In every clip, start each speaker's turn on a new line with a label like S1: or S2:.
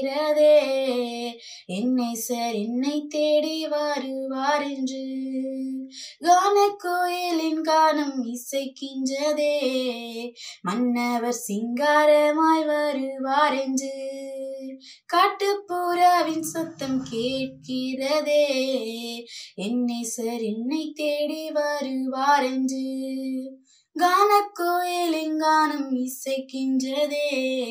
S1: கேட்கிறதே என்னை சார் என்னை தேடி வருவார் என்று கான கோயிலின் கானம் இசைக்கின்றதே மன்னவர் சிங்காரமாய் வருவார் என்று காட்டுப்புறாவின் சத்தம் கேட்கிறதே என்னை சார் என்னை தேடி வருவார் என்று கான கோயிலின் கானம் இசைக்கின்றதே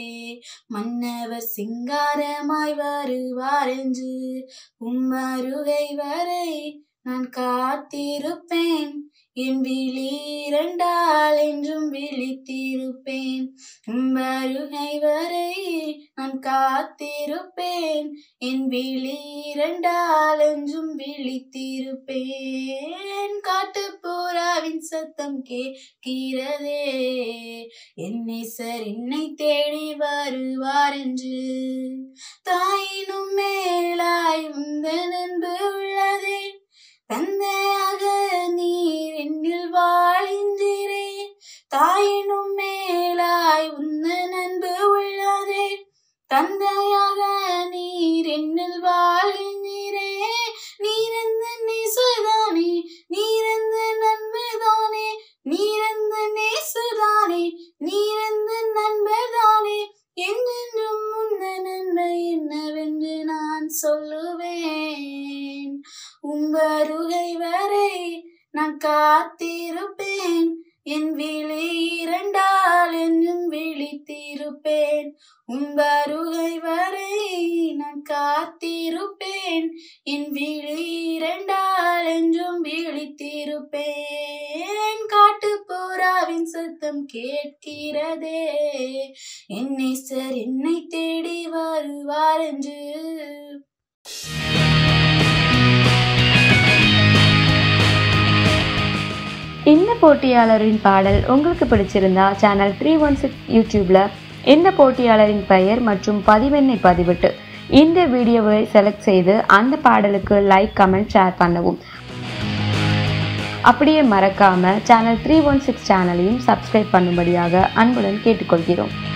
S1: மன்னவர் சிங்காரமாய் வருவார் என்று உம்மருகை வரை நான் காத்திருப்பேன் என் விழி இரண்டால் என்றும் விழித்திருப்பேன் உம்மருகை வரை நான் காத்திருப்பேன் என் விழி இரண்டால் என்றும் விழித்திருப்பேன் காட்டுப்புறாவின் சத்தம் கேட்கிறதே என்னை சார் என்னை தேடி வருவார் என்று தாயினும் மேலாய் உந்தன் அன்பு உள்ளதே தந்தையாக நீர் என்னில் வாழ்கின்றீரே தாயினும் மேலாய் உந்தன் அன்பு உள்ளதே தந்தையாக நீர் என்னில் வாழ்கின்றீரே நீரெந்த நேசுதானே நீரெந்த நண்பர்தானே நீரெந்த நேசுதானே நீரெந்த நண்பர்தானே என்றென்றும் உந்த நன்மை என்னவென்று நான் சொல்லுவேன் உம்பருகை வரை நான் காத்திருப்பேன் என் விழி இரண்டால் என்னும் விழித்திருப்பேன் உம்பருகை வரை நான் காத்திருப்பேன் என் விழி இரண்டால் என்றும் விழித்திருப்பேன் காட்டுப்புறாவின் சத்தம் கேட்கிறதே என்னை சார் என்னை தேடி வருவார் என்று
S2: இந்த போட்டியாளரின் பாடல் உங்களுக்கு பிடிச்சிருந்தா சேனல் த்ரீ ஒன் சிக்ஸ் யூடியூப்பில் இந்த போட்டியாளரின் பெயர் மற்றும் பதிவெண்ணை பதிவிட்டு இந்த வீடியோவை செலக்ட் செய்து அந்த பாடலுக்கு லைக் கமெண்ட் ஷேர் பண்ணவும் அப்படியே மறக்காம சேனல் த்ரீ ஒன் சிக்ஸ் சேனலையும் சப்ஸ்கிரைப் பண்ணும்படியாக அன்புடன் கேட்டுக்கொள்கிறோம்